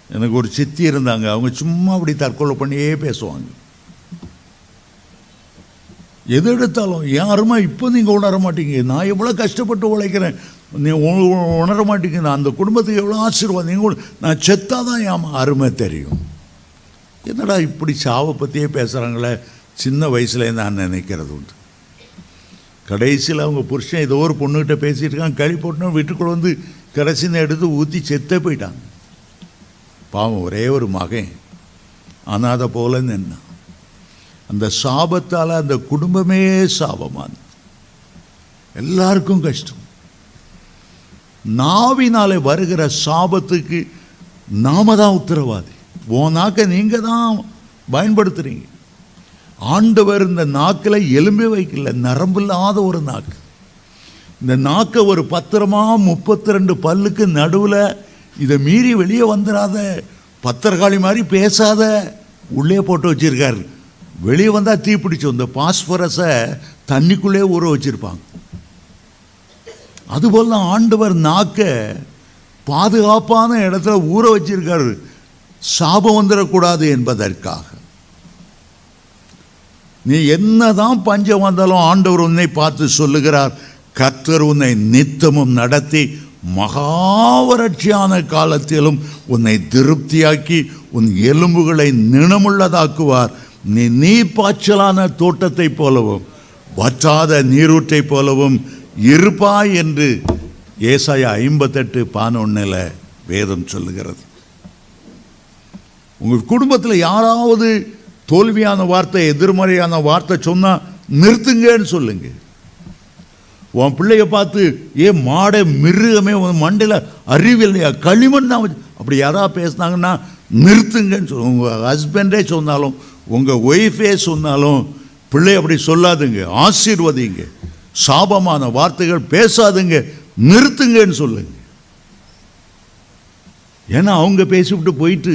எனக்கு ஒரு சித்தி இருந்தாங்க அவங்க சும்மா அப்படி தற்கொலை பண்ணியே பேசுவாங்க எது எடுத்தாலும் யாருமா இப்போ நீங்கள் உணர மாட்டீங்க நான் எவ்வளோ கஷ்டப்பட்டு உழைக்கிறேன் நீ உ- உ- உணர மாட்டீங்க நான் அந்த குடும்பத்துக்கு எவ்வளோ ஆசீர்வாதம் நீங்கள் கூட- நான் செத்தாதான் என் அருமை தெரியும் என்னடா இப்படி சாவை பற்றியே பேசுகிறாங்களே சின்ன வயசுல நான் நினைக்கிறது உண்டு கடைசியில் அவங்க புருஷன் ஏதோ ஒரு பொண்ணுகிட்ட பேசிட்டு இருக்கான் களி போட்டுன்னு வீட்டுக்குள்ள வந்து கடைசின்னு எடுத்து ஊற்றி செத்தே போயிட்டாங்க பாவம் ஒரே ஒரு மகன் அனாதை போல நின்னான் அந்த சாபத்தால் அந்த குடும்பமே சாபமானது எல்லாருக்கும் கஷ்டம் நாவினாலே வருகிற சாபத்துக்கு நாம தான் உத்தரவாதி உன் நாக்கை நீங்க தான் பயன்படுத்துறீங்க ஆண்டவர் இந்த நாக்கில் எலும்பே வைக்கல நரம்பு இல்லாத ஒரு நாக்கு இந்த நாக்கை ஒரு பத்திரமா முப்பத்தி ரெண்டு பல்லுக்கு நடுவில் இதை மீறி வெளியே வந்துடாத பத்திரகாளி மாதிரி பேசாத உள்ளே போட்டு வச்சிருக்காரு வெளியே வந்தால் தீப்பிடிச்சோம் இந்த பாஸ்பரஸை தண்ணிக்குள்ளே ஊற வச்சிருப்பாங்க அதுபோல் தான் ஆண்டவர் நாக்க பாதுகாப்பான இடத்துல ஊற வச்சிருக்காரு சாபம் வந்துடக்கூடாது என்பதற்காக நீ என்னதான் பஞ்சம் வந்தாலும் ஆண்டவர் உன்னை பார்த்து சொல்லுகிறார் கர்த்தர் உன்னை நித்தமும் நடத்தி மகாவரட்சியான காலத்திலும் உன்னை திருப்தியாக்கி உன் எலும்புகளை நிணமுள்ளதாக்குவார் நீ நீர் பாய்ச்சலான தோட்டத்தைப் போலவும் வற்றாத நீரூற்றைப் போலவும் இருப்பாய் என்று ஏசாயா ஐம்பத்தெட்டு பானொன்னில் வேதம் சொல்லுகிறது உங்கள் குடும்பத்தில் யாராவது தோல்வியான வார்த்தை எதிர்மறையான வார்த்தை சொன்னால் நிறுத்துங்கன்னு சொல்லுங்க உன் பிள்ளைய பார்த்து ஏ மாட மிருகமே உன் மண்டையில் அறிவில்லையா களிமண் தான் வச்சு-" அப்படி யாராவது பேசுனாங்கன்னா நிறுத்துங்கன்னு சொல்லுங்க உங்கள் ஹஸ்பண்டே சொன்னாலும் உங்கள் ஒய்ஃபே சொன்னாலும் பிள்ளை அப்படி சொல்லாதுங்க ஆசீர்வதிங்க சாபமான வார்த்தைகள் பேசாதுங்க நிறுத்துங்கன்னு சொல்லுங்க ஏன்னா அவங்க பேசிவிட்டு போயிட்டு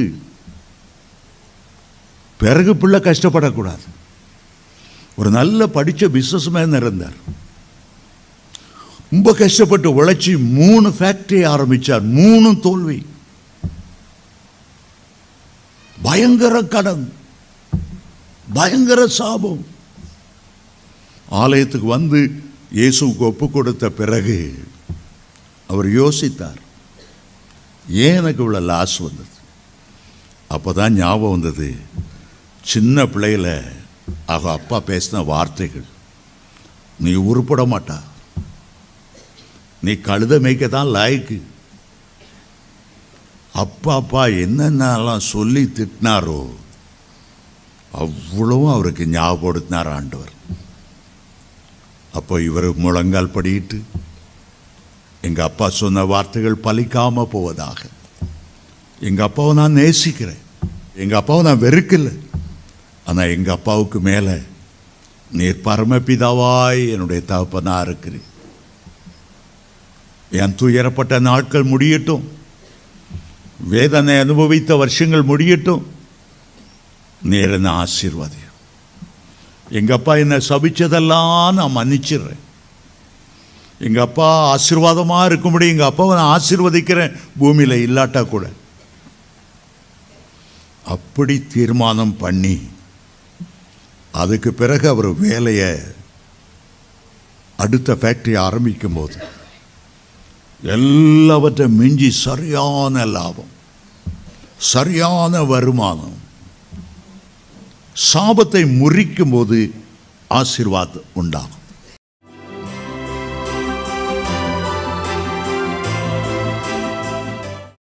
பிறகு பிள்ளை கஷ்டப்படக்கூடாது ஒரு நல்ல படித்த பிஸ்னஸ் மேன் இருந்தார் ரொம்ப கஷ்டப்பட்டு உழைச்சி மூணு ஃபேக்டரி ஆரம்பிச்சார் மூணு தோல்வி பயங்கர கடன் பயங்கர சாபம் ஆலயத்துக்கு வந்து இயேசுவுக்கு ஒப்பு கொடுத்த பிறகு அவர் யோசித்தார் ஏன் எனக்கு இவ்வளோ லாஸ் வந்தது அப்போ தான் ஞாபகம் வந்தது சின்ன பிள்ளையில அவ அப்பா பேசின வார்த்தைகள் நீ உருப்பட மாட்டா நீ கழுத மேய்க்க தான் லாய்க்கு அப்பா அப்பா என்னென்னலாம் சொல்லி திட்டினாரோ அவ்வளவும் அவருக்கு ஞாபகப்படுத்தினார் ஆண்டவர் அப்போ இவர் முழங்கால் படியிட்டு எங்க அப்பா சொன்ன வார்த்தைகள் பலிக்காம போவதாக எங்க அப்பாவை நான் நேசிக்கிறேன் எங்க அப்பாவை நான் வெறுக்கல ஆனா எங்க அப்பாவுக்கு மேல நீர் பரமபிதாவாய் என்னுடைய தகப்பனா இருக்கிறேன் என் துயரப்பட்ட நாட்கள் முடியட்டும் வேதனை அனுபவித்த வருஷங்கள் முடியட்டும் நீர் என்ன ஆசீர்வாதியும் எங்க அப்பா என்னை சபிச்சதெல்லாம் நான் மன்னிச்சிடுறேன் எங்க அப்பா ஆசீர்வாதமா இருக்கும்படி எங்க அப்பாவை நான் ஆசீர்வதிக்கிறேன் பூமியில இல்லாட்டா கூட அப்படி தீர்மானம் பண்ணி அதுக்கு பிறகு அவர் வேலையை அடுத்த ஃபேக்டரி ஆரம்பிக்கும் போது எல்லாவற்றை மிஞ்சி சரியான லாபம் சரியான வருமானம் சாபத்தை முறிக்கும் போது ஆசீர்வாதம் உண்டாகும்